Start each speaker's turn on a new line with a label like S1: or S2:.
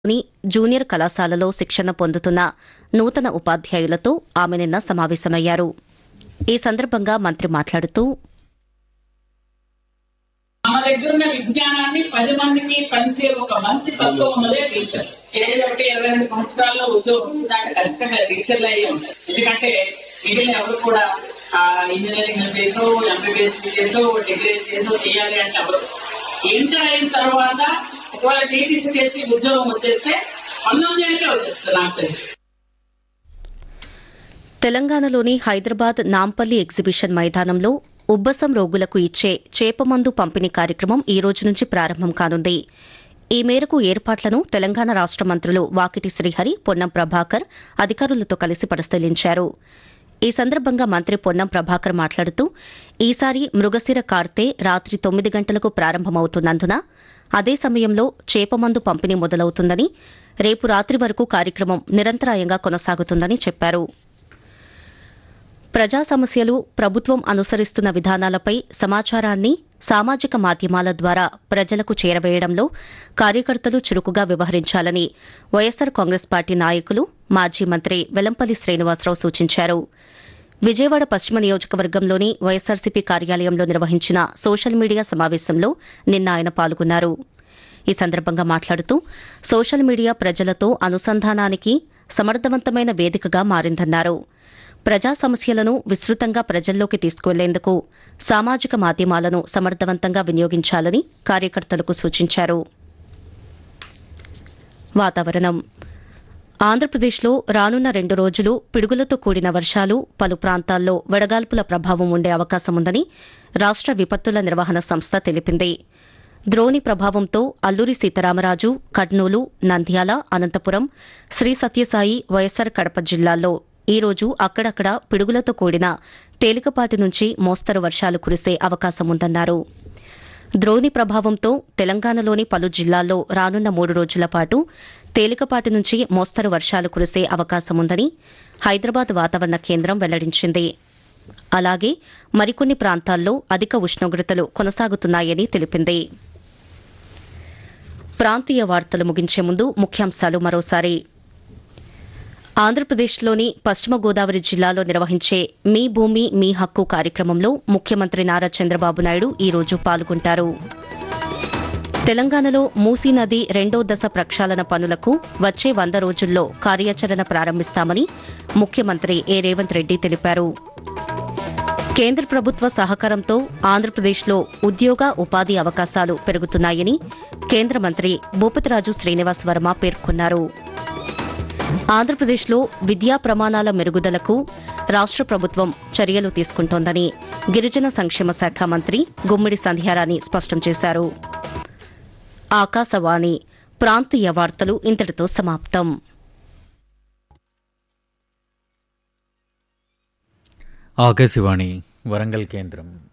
S1: ని జూనియర్ కళాశాలలో శిక్షణ పొందుతున్న నూతన ఉపాధ్యాయులతో ఆమె నిన్న సమావేశమయ్యారు ఈ సందర్భంగా మంత్రి మాట్లాడుతూ
S2: మన దగ్గర ఉన్న విజ్ఞానాన్ని పది మందికి పంచే ఒక మంచి తత్వం ఉన్నదే టీచర్ ఏడు ఒకటి ఇరవై రెండు సంవత్సరాల్లో ఉద్యోగం వచ్చిందంటే ఖచ్చితంగా టీచర్లు అయ్యి ఉంటాయి ఎందుకంటే మిగిలిన ఎవరు కూడా ఆ ఇంజనీరింగ్ చేసో ఎంబీబీఎస్ చేసో డిగ్రీ చేసో చేయాలి అంటే ఎవరు ఇంటర్ అయిన తర్వాత ఒకవేళ టీటీసీ చేసి ఉద్యోగం వచ్చేస్తే పంతొమ్మిది ఏళ్ళకే వచ్చేస్తుంది నాకు తెలిసి
S1: తెలంగాణలోని హైదరాబాద్ నాంపల్లి ఎగ్జిబిషన్ మైదానంలో ఉబ్బసం రోగులకు ఇచ్చే చేపమందు పంపిణీ కార్యక్రమం ఈ రోజు నుంచి ప్రారంభం కానుంది ఈ మేరకు ఏర్పాట్లను తెలంగాణ రాష్ట మంత్రులు వాకిటి శ్రీహరి పొన్నం ప్రభాకర్ అధికారులతో కలిసి పరిశీలించారు ఈ సందర్భంగా మంత్రి పొన్నం ప్రభాకర్ మాట్లాడుతూ ఈసారి మృగశిర కార్తె రాత్రి తొమ్మిది గంటలకు ప్రారంభమవుతున్నందున అదే సమయంలో చేపమందు పంపిణీ మొదలవుతుందని రేపు రాత్రి వరకు కార్యక్రమం నిరంతరాయంగా కొనసాగుతుందని చెప్పారు ప్రజా సమస్యలు ప్రభుత్వం అనుసరిస్తున్న విధానాలపై సమాచారాన్ని సామాజిక మాధ్యమాల ద్వారా ప్రజలకు చేరవేయడంలో కార్యకర్తలు చురుకుగా వ్యవహరించాలని వైఎస్సార్ కాంగ్రెస్ పార్టీ నాయకులు మాజీ మంత్రి వెల్లంపల్లి శ్రీనివాసరావు సూచించారు విజయవాడ పశ్చిమ నియోజకవర్గంలోని వైఎస్సార్సీపీ కార్యాలయంలో నిర్వహించిన సోషల్ మీడియా సమావేశంలో నిన్న ఆయన పాల్గొన్నారు ఈ సందర్భంగా మాట్లాడుతూ సోషల్ మీడియా ప్రజలతో అనుసంధానానికి సమర్థవంతమైన వేదికగా మారిందన్నారు ప్రజా సమస్యలను విస్తృతంగా ప్రజల్లోకి తీసుకువెళ్లేందుకు సామాజిక మాధ్యమాలను సమర్థవంతంగా వినియోగించాలని కార్యకర్తలకు సూచించారు వాతావరణం ఆంధ్రప్రదేశ్లో రానున్న రెండు రోజులు పిడుగులతో కూడిన వర్షాలు పలు ప్రాంతాల్లో వడగాల్పుల ప్రభావం ఉండే అవకాశం ఉందని రాష్ట విపత్తుల నిర్వహణ సంస్థ తెలిపింది ద్రోణి ప్రభావంతో అల్లూరి సీతారామరాజు కర్నూలు నంద్యాల అనంతపురం శ్రీ సత్యసాయి వైఎస్సార్ కడప జిల్లాల్లో ఈ రోజు అక్కడక్కడ పిడుగులతో కూడిన తేలికపాటి నుంచి మోస్తరు వర్షాలు కురిసే అవకాశం ఉందన్నారు ద్రోణి ప్రభావంతో తెలంగాణలోని పలు జిల్లాల్లో రానున్న మూడు రోజుల పాటు తేలికపాటి నుంచి మోస్తరు వర్షాలు కురిసే అవకాశం ఉందని హైదరాబాద్ వాతావరణ కేంద్రం వెల్లడించింది అలాగే మరికొన్ని ప్రాంతాల్లో అధిక ఉష్ణోగ్రతలు కొనసాగుతున్నాయని తెలిపింది ప్రాంతీయ వార్తలు ముగించే ముందు ముఖ్యాంశాలు మరోసారి ఆంధ్రప్రదేశ్లోని పశ్చిమ గోదావరి జిల్లాలో నిర్వహించే మీ భూమి మీ హక్కు కార్యక్రమంలో ముఖ్యమంత్రి నారా చంద్రబాబు నాయుడు ఈ రోజు పాల్గొంటారు తెలంగాణలో మూసీ నది రెండో దశ ప్రక్షాళన పనులకు వచ్చే వంద రోజుల్లో కార్యాచరణ ప్రారంభిస్తామని ముఖ్యమంత్రి ఏ రేవంత్ రెడ్డి తెలిపారు కేంద్ర ప్రభుత్వ సహకారంతో ఆంధ్రప్రదేశ్లో ఉద్యోగ ఉపాధి అవకాశాలు పెరుగుతున్నాయని కేంద్ర మంత్రి భూపతిరాజు శ్రీనివాస్ వర్మ పేర్కొన్నారు ఆంధ్రప్రదేశ్లో విద్యా ప్రమాణాల మెరుగుదలకు రాష్ట ప్రభుత్వం చర్యలు తీసుకుంటోందని గిరిజన సంక్షేమ శాఖ మంత్రి గుమ్మిడి సంధ్యారాణి స్పష్టం చేశారు ఆకాశవాణి ప్రాంతీయ వార్తలు ఇంతటితో సమాప్తం
S3: ఆకాశవాణి వరంగల్ కేంద్రం